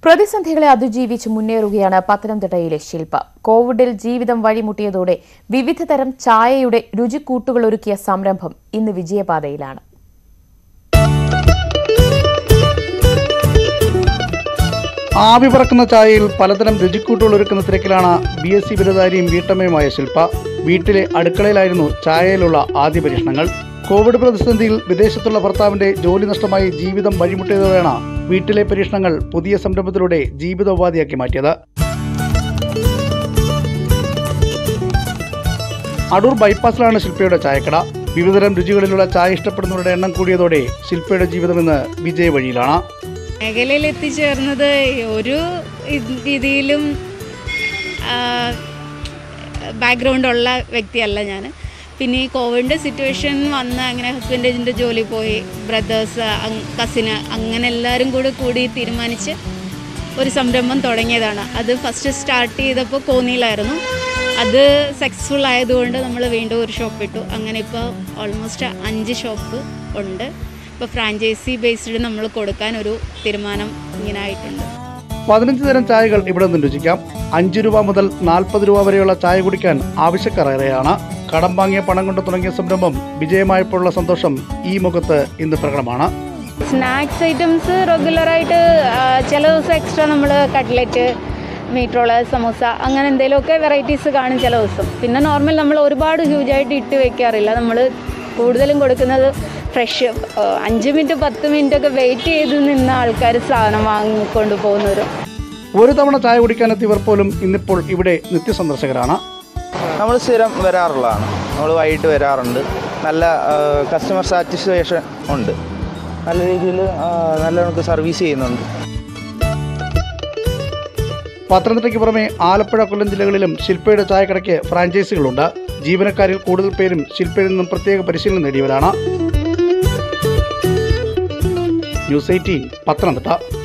പ്രതിസന്ധികളെ അതിജീവിച്ച് മുന്നേറുകയാണ് പത്തനംതിട്ടയിലെ ശില്പ കോവിഡിൽ ജീവിതം വഴിമുട്ടിയതോടെ വിവിധ തരം ചായയുടെ രുചിക്കൂട്ടുകൾ ഒരുക്കിയ സംരംഭം ഇന്ന് വിജയപാതയിലാണ് ആവി പറക്കുന്ന ചായയിൽ പലതരം രുചിക്കൂട്ടുകൾ ഒരുക്കുന്ന തിരക്കിലാണ് ബി എസ് സി ബിരുദാരിയും വീട്ടമ്മയുമായ ശില്പ വീട്ടിലെ അടുക്കളയിലായിരുന്നു ചായയിലുള്ള ആദ്യ പരീക്ഷണങ്ങൾ കോവിഡ് പ്രതിസന്ധിയിൽ വിദേശത്തുള്ള ഭർത്താവിന്റെ ജോലി നഷ്ടമായി ജീവിതം വഴിമുട്ടിയതോടെയാണ് വീട്ടിലെ പരീക്ഷണങ്ങൾ പുതിയ സംരംഭത്തിലൂടെ ജീവിതോപാധിയാക്കി മാറ്റിയത് അടൂർ ബൈപ്പാസിലാണ് ശില്പയുടെ ചായക്കട വിവിധതരം രുചികളിലുള്ള ചായ ഇഷ്ടപ്പെടുന്നവരുടെ എണ്ണം കൂടിയതോടെ ശില്പയുടെ ജീവിതം ഇന്ന് വിജയ വഴിയിലാണ് മേഖലയിൽ എത്തിച്ചേർന്നത് ഒരു ഇത് രീതിയിലും ബാക്ക്ഗ്രൗണ്ട് ഉള്ള വ്യക്തിയല്ല ഞാൻ പിന്നെ ഈ കോവിഡിൻ്റെ സിറ്റുവേഷൻ വന്ന് അങ്ങനെ ഹസ്ബൻഡിൻ്റെ ജോലി പോയി ബ്രദേഴ്സ് കസിന് അങ്ങനെ എല്ലാവരും കൂടെ കൂടി തീരുമാനിച്ച് ഒരു സംരംഭം തുടങ്ങിയതാണ് അത് ഫസ്റ്റ് സ്റ്റാർട്ട് ചെയ്തപ്പോൾ കോന്നിയിലായിരുന്നു അത് സക്സസ്ഫുൾ ആയതുകൊണ്ട് നമ്മൾ വീണ്ടും ഒരു ഷോപ്പ് ഇട്ടു അങ്ങനെ ഇപ്പോൾ ഓൾമോസ്റ്റ് അഞ്ച് ഷോപ്പ് ഉണ്ട് ഇപ്പോൾ ഫ്രാഞ്ചൈസി ബേസ്ഡ് നമ്മൾ കൊടുക്കാൻ ഒരു തീരുമാനം ഇങ്ങനെ ആയിട്ടുണ്ട് പതിനഞ്ച് തരം ചായകൾ ഇവിടെ നിന്ന് രുചിക്കാം അഞ്ച് രൂപ മുതൽ നാൽപ്പത് രൂപ വരെയുള്ള ചായ കുടിക്കാൻ ആവശ്യക്കാർ ഏറെയാണ് കടം വാങ്ങിയ പണം കൊണ്ട് തുടങ്ങിയ സംരംഭം വിജയമായപ്പോഴുള്ള സന്തോഷം ഈ മുഖത്ത് ഇന്ന് പ്രകടമാണ് സ്നാക്സ് ഐറ്റംസ് റെഗുലറായിട്ട് ചില ദിവസം എക്സ്ട്രാ നമ്മൾ കട്ട്ലറ്റ് മീറ്റ് സമൂസ അങ്ങനെ എന്തെങ്കിലുമൊക്കെ വെറൈറ്റീസ് കാണും ചില ദിവസം പിന്നെ നോർമൽ നമ്മൾ ഒരുപാട് ഹ്യൂജായിട്ട് ഇട്ട് വെക്കാറില്ല നമ്മൾ കൂടുതലും കൊടുക്കുന്നത് ഫ്രഷ് അഞ്ച് മിനിറ്റ് പത്ത് മിനിറ്റ് ഒക്കെ വെയിറ്റ് ചെയ്ത് നിന്ന ആൾക്കാർ സാധനം വാങ്ങിക്കൊണ്ട് പോകുന്നവർ ഒരു തവണ ചായ കുടിക്കാനെത്തിയവർ പോലും ഇന്നിപ്പോൾ ഇവിടെ നിത്യസന്ദർശകരാണ് നമ്മൾ സ്ഥിരം വരാറുള്ളതാണ് നമ്മൾ വൈകിട്ട് വരാറുണ്ട് നല്ല കസ്റ്റമർ സാറ്റിസ്ഫാക്ഷൻ ഉണ്ട് നല്ല രീതിയിൽ നല്ല നമുക്ക് സർവീസ് ചെയ്യുന്നുണ്ട് പത്തനംതിട്ടയ്ക്ക് പുറമെ ആലപ്പുഴ കൊല്ലം ജില്ലകളിലും ശില്പയുടെ ചായക്കടയ്ക്ക് ഫ്രാഞ്ചൈസികളുണ്ട് ജീവനക്കാരിൽ കൂടുതൽ പേരും ശില്പയിൽ നിന്നും പ്രത്യേക പരിശീലനം നേടിയവരാണ് ന്യൂസ് എയ്റ്റീൻ പത്തനംതിട്ട